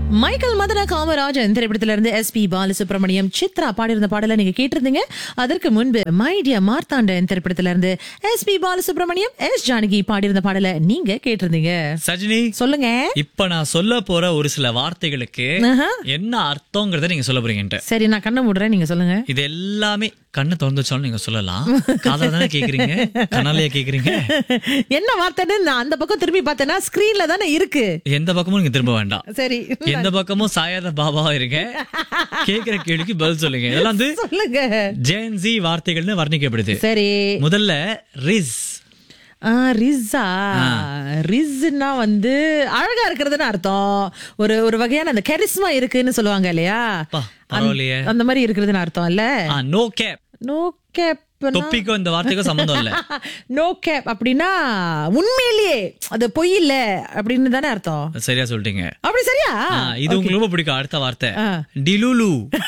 Michael மதன காமராஜன் திரைப்படத்தில இருந்து S P Balasubrahmanyam Chithra பாடியிருந்த பாடலை நீங்க கேட்டிருந்தீங்க அதற்கு முன்பு மைடியா மார்த்தாண்டன் திரைப்படத்தில இருந்து S P Balasubrahmanyam S Janaki பாடியிருந்த பாடலை நீங்க கேட்டிருந்தீங்க சஜினி சொல்லுங்க இப்ப நான் சொல்ல போற ஒரு சில வார்த்தைகளுக்கு ஆஹா. என்ன அர்த்தங்கிறத நீங்க சொல்ல போறீங்கன்ட்டு சரி நான் கண்ணை மூடுறேன் நீங்க சொல்லுங்க இது எல்லாமே கண்ணை திறந்து வச்சாலும் நீங்க சொல்லலாம் காதல தானே கேக்குறீங்க கண்ணாலேயே கேக்குறீங்க என்ன வார்த்தைன்னு நான் அந்த பக்கம் திரும்பி பார்த்தேன்னா ஸ்கிரீன்ல தானே இருக்கு எந்த பக்கமும் நீங்க திரும்ப வேண்டாம் சரி எந்த பக்கமும் சாயாத பாபாவா இருங்க கேக்குற கேள்விக்கு பதில் சொல்லுங்க இதெல்லாம் வந்து சொல்லுங்க ஜேன்சி வார்த்தைகள்னு வர்ணிக்கப்படுது சரி முதல்ல ரிஸ் ஆ, ரிஸ்ஸா ரிஸ்னா வந்து அழகா இருக்கிறதுன்னு அர்த்தம் ஒரு ஒரு வகையான அந்த கெரிஸ்மா இருக்குன்னு சொல்லுவாங்க இல்லையா அப்பா, பரவாயில்லையே அந்த மாதிரி இருக்கிறதுன்னு அர்த்தம் இல்ல நோ கேப் நோ கேப் தொப்பிக்கும் இந்த வார்த்தைக்கும் சம்பந்தம் இல்ல நோ கேப் அப்படின்னா உண்மையிலேயே அது பொய் இல்ல அப்படின்னு தானே அர்த்தம் சரியா சொல்லிட்டீங்க அப்படி சரியா ஆ, இது உங்களுக்கு ரொம்ப பிடிக்கும் அடுத்த வார்த்தை ஆ. டிலுலு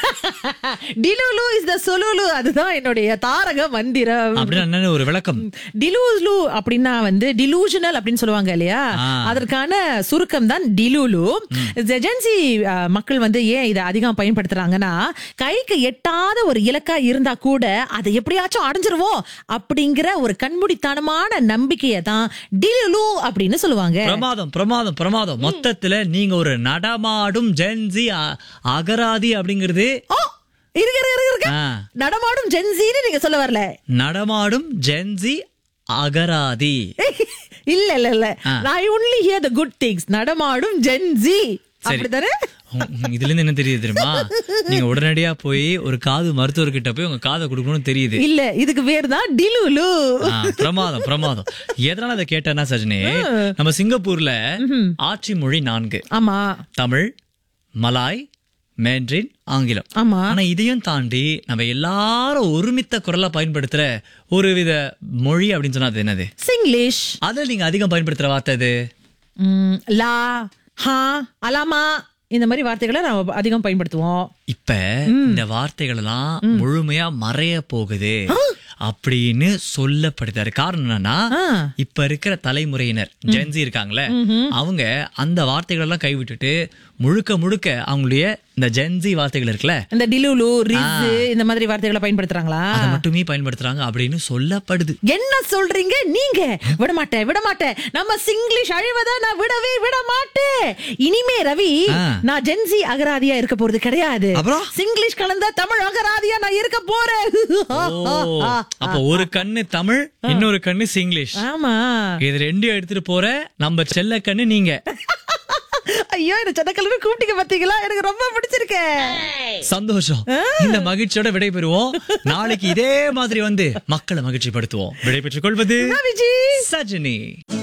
டிலுலு இஸ் த சொலுலு அதுதான் என்னுடைய தாரக மந்திரம் அப்படின்னா என்னன்னு ஒரு விளக்கம் டிலூலு அப்படின்னா வந்து டிலூஷனல் அப்படின்னு சொல்லுவாங்க இல்லையா ஆ. அதற்கான சுருக்கம் தான் டிலூலு ஜெஜன்சி மக்கள் வந்து ஏன் இதை அதிகம் பயன்படுத்துறாங்கன்னா கைக்கு எட்டாத ஒரு இலக்கா இருந்தா கூட அதை எப்படியாச்சும் அடைஞ்சிருவோம் அப்படிங்கிற ஒரு கண்மூடித்தனமான நம்பிக்கையை தான் டிலுலு அப்படின்னு சொல்லுவாங்க பிரமாதம் பிரமாதம் பிரமாதம் மொத்தத்துல நீங்க ஒரு நடமாடும் ஜென்சி அ- அகராதி அப்படிங்கிறது ஓ இருக்கு இருக்கு, இருக்கு இருக்கு ஆ, நடமாடும் ஜென்சின்னு நீங்க சொல்ல வரல நடமாடும் ஜென்சி அகராதி இல்ல இல்ல இல்ல ஆ. I only hear the good things நடமாடும் ஜென்சி அப்படிதானே உம், உம், இதுல இருந்து என்ன தெரியுது தெரியுமா நீங்க உடனடியா போய் ஒரு காது மருத்துவர்கிட்ட போய் உங்க காதை கொடுக்கணும்னு தெரியுது இல்ல இதுக்கு பேர் தான் டிலுலு ஆ, பிரமாதம் பிரமாதம் எதனால அதை கேட்டேன்னா சஜினி நம்ம சிங்கப்பூர்ல ஆட்சி மொழி நான்கு ஆமா தமிழ் மலாய் மேண்ட்ரின் ஆங்கிலம் ஆமா ஆனா இதையும் தாண்டி நம்ம எல்லாரும் ஒருமித்த குரலா பயன்படுத்துற ஒரு வித மொழி அப்படின்னு சொன்னா அது என்னது சிங்கிலீஷ் அதுல நீங்க அதிகம் பயன்படுத்துற வார்த்தை அது ம், லா ஹா அலாமா இந்த மாதிரி வார்த்தைகளை நம்ம அதிகம் பயன்படுத்துவோம் இப்ப இந்த வார்த்தைகள் எல்லாம் முழுமையா மறைய போகுது அப்படின்னு சொல்லப்படுதாரு காரணம் என்னன்னா ஆ. இப்ப இருக்கிற தலைமுறையினர் ஜென்சி இருக்காங்களே அவங்க அந்த வார்த்தைகள் எல்லாம் கைவிட்டுட்டு முழுக்க முழுக்க அவங்களுடைய இந்த ஜென்சி வார்த்தைகள் இருக்குல்ல இந்த டிலுலு ரிஸ் இந்த மாதிரி வார்த்தைகளை பயன்படுத்துறாங்களா அதை மட்டுமே பயன்படுத்துறாங்க அப்படின்னு சொல்லப்படுது என்ன சொல்றீங்க நீங்க விட மாட்டேன் விட மாட்டேன் நம்ம சிங்கிலீஷ் அழிவதை நான் விடவே விட மாட்டேன் இனிமே ரவி ஆ. நான் ஜென்சி அகராதியா இருக்க போறது கிடையாது அப்புறம்? சிங்கிலீஷ் கலந்த தமிழ் அகராதியா நான் இருக்க போறேன் ஓ, அப்ப ஒரு கண்ணு தமிழ் இன்னொரு கண்ணு சிங்கிலீஷ் ஆமா இது ரெண்டையும் எடுத்துட்டு போற நம்ம செல்ல கண்ணு நீங்க ஐயோ என்ன சதக்கலன்னு கூப்பிட்டீங்க பாத்தீங்களா எனக்கு ரொம்ப பிடிச்சிருக்கு சந்தோஷம் இந்த மகிழ்ச்சியோட விடைபெறுவோம் நாளைக்கு இதே மாதிரி வந்து மக்களை மகிழ்ச்சிப்படுத்துவோம் விடைபெற்றுக் கொள்வது விஜி சஜினி